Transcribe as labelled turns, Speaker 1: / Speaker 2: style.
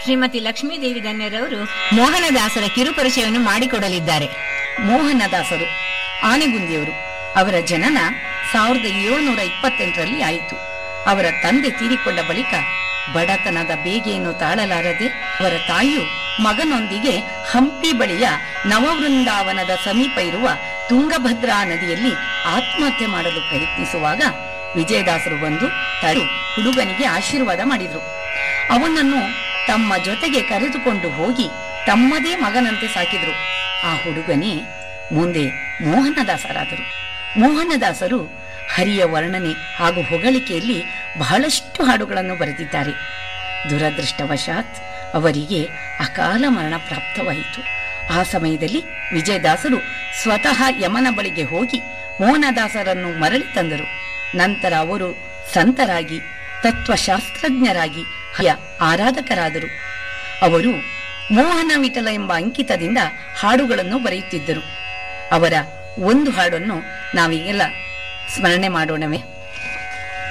Speaker 1: ಶ್ರೀಮತಿ ಲಕ್ಷ್ಮೀದೇವಿ ಧನ್ಯರವರು ಮೋಹನದಾಸರ ಕಿರುಪರಿಚಯವನ್ನು ಮಾಡಿಕೊಡಲಿದ್ದಾರೆ
Speaker 2: ಮೋಹನದಾಸರು ಆನೆಗುಂದಿಯವರು ಅವರ ಜನನ ಸಾವಿರದ ಏಳುನೂರ ಇಪ್ಪತ್ತೆಂಟರಲ್ಲಿ ಆಯಿತು ಅವರ ತಂದೆ ತೀರಿಕೊಂಡ ಬಳಿಕ ಬಡತನದ ಬೇಗೆಯನ್ನು ತಾಳಲಾರದೆ ಅವರ ತಾಯಿಯು ಮಗನೊಂದಿಗೆ ಹಂಪಿ ಬಳಿಯ ನವವೃಂದಾವನದ ಸಮೀಪ ಇರುವ ತುಂಗಭದ್ರಾ ನದಿಯಲ್ಲಿ ಆತ್ಮಹತ್ಯೆ ಮಾಡಲು ಪ್ರಯತ್ನಿಸುವಾಗ ವಿಜಯದಾಸರು ಬಂದು ತರು ಹುಡುಗನಿಗೆ ಆಶೀರ್ವಾದ ಮಾಡಿದ್ರು ಅವನನ್ನು ತಮ್ಮ ಜೊತೆಗೆ ಕರೆದುಕೊಂಡು ಹೋಗಿ ತಮ್ಮದೇ ಮಗನಂತೆ ಸಾಕಿದ್ರು ಆ ಹುಡುಗನೇ ಮುಂದೆ ಮೋಹನದಾಸರಾದರು ಮೋಹನದಾಸರು ಹರಿಯ ವರ್ಣನೆ ಹಾಗೂ ಹೊಗಳಿಕೆಯಲ್ಲಿ ಬಹಳಷ್ಟು ಹಾಡುಗಳನ್ನು ಬರೆದಿದ್ದಾರೆ ದುರದೃಷ್ಟವಶಾತ್ ಅವರಿಗೆ ಅಕಾಲ ಮರಣ ಪ್ರಾಪ್ತವಾಯಿತು ಆ ಸಮಯದಲ್ಲಿ ವಿಜಯದಾಸರು ಸ್ವತಃ ಯಮನ ಬಳಿಗೆ ಹೋಗಿ ಮೋಹನದಾಸರನ್ನು ಮರಳಿ ತಂದರು ನಂತರ ಅವರು ಸಂತರಾಗಿ ತತ್ವಶಾಸ್ತ್ರಜ್ಞರಾಗಿ ಹರಿಯ ಆರಾಧಕರಾದರು ಅವರು ಮೋಹನ ವಿಠಲ ಎಂಬ ಅಂಕಿತದಿಂದ ಹಾಡುಗಳನ್ನು ಬರೆಯುತ್ತಿದ್ದರು ಅವರ ಒಂದು ಹಾಡನ್ನು ನಾವೀಗೆಲ್ಲ ಸ್ಮರಣೆ ಮಾಡೋಣವೇ